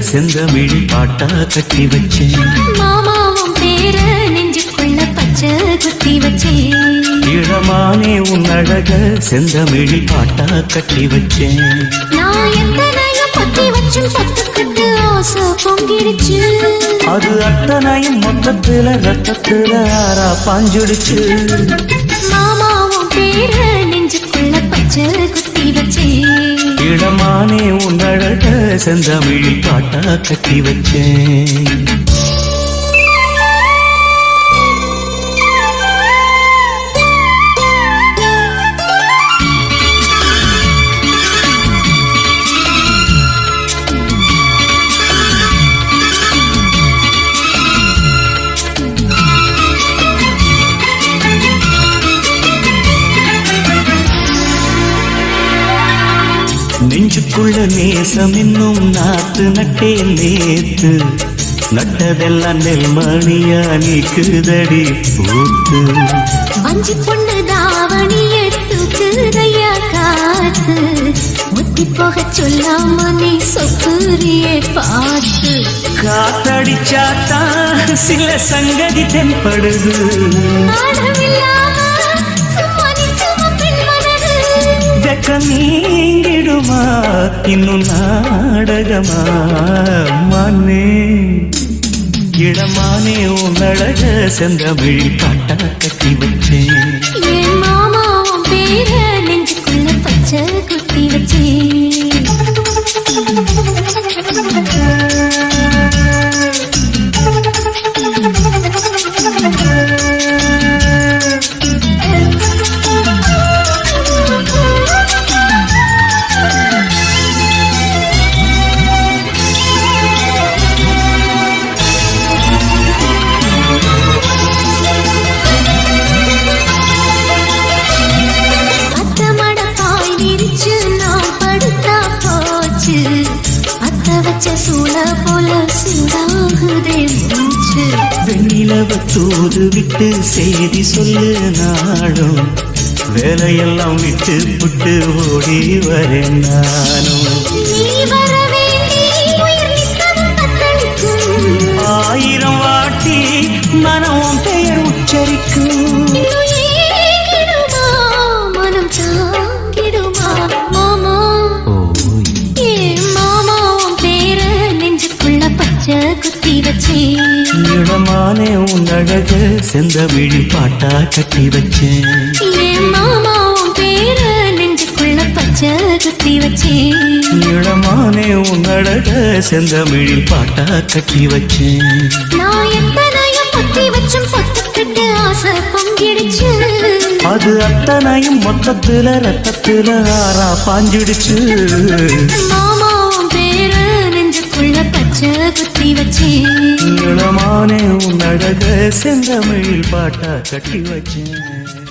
செந்தமிழ் பாட்டா கட்டி வச்சேன் மாமாவும் பேர நெஞ்சுக்குள்ள பச்சை குத்தி வச்சே இளமானே உன் அழக செந்தமிழ் பாட்டா கட்டி வச்சேன் நான் எத்தனையும் பத்தி வச்சும் பத்துக்கிட்டு ஆசை பொங்கிடுச்சு அது அத்தனையும் மொத்தத்துல ரத்தத்துல ஆறா பாஞ்சுடுச்சு மாமாவும் பேர நெஞ்சுக்குள்ள பச்சை குத்தி வச்சே இளமானே உன் அழக செந்தமிழ் பாட்டா கட்டி வச்சேன் நெஞ்சுக்குள்ள நேசம் இன்னும் நாத்து நட்டே நேத்து நட்டதெல்லாம் நெல்மணியா நீக்குதடி பூத்து வஞ்சி பொண்ணு தாவணிய தூக்குதையா காத்து முத்தி போக சொல்லாம நீ சொப்புரியே பார்த்து காத்தடிச்சாத்தான் சில சங்கதி தென்படுது ஆடமில்லாம சும்மா நிற்குமா பெண் மனது வெக்க நீங்கிடுமா இன்னும் நாடகமா மானே இளமானே உன் அழக செந்தமிழ் பாட்டா கட்டி வச்சேன் என் மாமாவும் பேர நெஞ்சுக்குள்ள பச்சை குத்தி வச்சே அத்தமட பாய் விரிச்சு நான் படுத்தா போச்சு அத்த வச்ச சூள போல சூடாகுதே மூச்சு வெண்ணிலவ தூது விட்டு செய்தி சொல்லு நாடும் வேலையெல்லாம் விட்டு புட்டு ஓடி வரேன் நானும் நீ வர வேண்டி உயிர் நித்தமும் தத்தளிக்கும் ஆயிரம் வாட்டி மனம் பெயர் உச்சரிக்கும் இன்னும் ஏங்கிடுமா மனம் தாங்கிடுமா மாமா ஏ மாமா உன் பேர நெஞ்சுக்குள்ள பச்சை குத்தி வச்சே இடமானே உன் அழக செந்தமிழ் பாட்டா கட்டி வச்சேன் என் மாமா உன் பேர நெஞ்சுக்குள்ள பச்சை குத்தி வச்சே இடமானே உன் அழக செந்தமிழ் பாட்டா கட்டி வச்சேன் நான் எத்தனையும் பத்தி வச்சும் பத்துக்கிட்டு ஆசை பொங்கிடுச்சு அது அத்தனையும் மொத்தத்துல ரத்தத்துல ஆறா பாஞ்சிடுச்சு மாமா உன் பேர நெஞ்சுக்குள்ள பச்சை குத்தி வச்சே இளமானே உன் அழக செந்தமிழ் பாட்டா கட்டி வச்சேன்